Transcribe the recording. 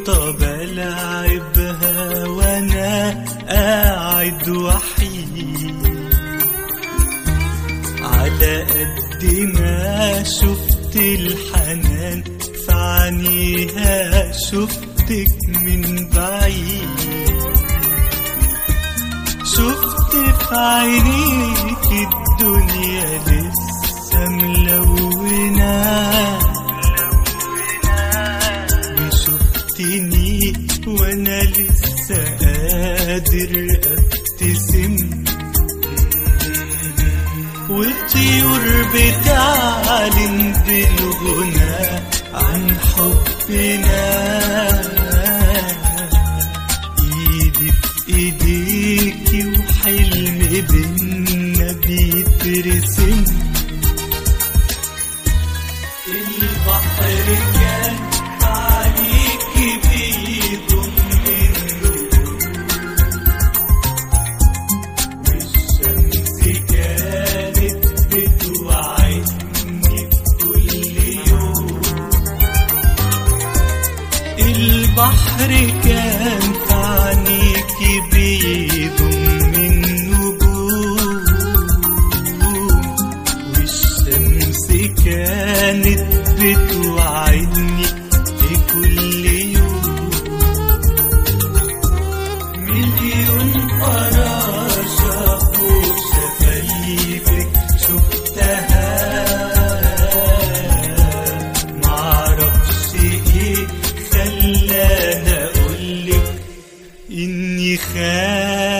طب العبها وانا قاعد وحيد على قد ما شفت الحنان في عينيها شفتك من بعيد شفت في عينيك الدنيا لسه ملونة شفتني وانا لسه قادر ابتسم والطيور بتعلن بالغنى عن حبنا ايدي في ايديكي وحلم بينا بيترسم البحر كان عليكي بيضم والشمس كانت بتوعدني كل يوم البحر كان في عينيكي بيضم النجوم والشمس كانت بتوعدني في كل يوم مليون فراشة فوق شفايفك شفتها معرفش ايه خلاني اقولك اني خايف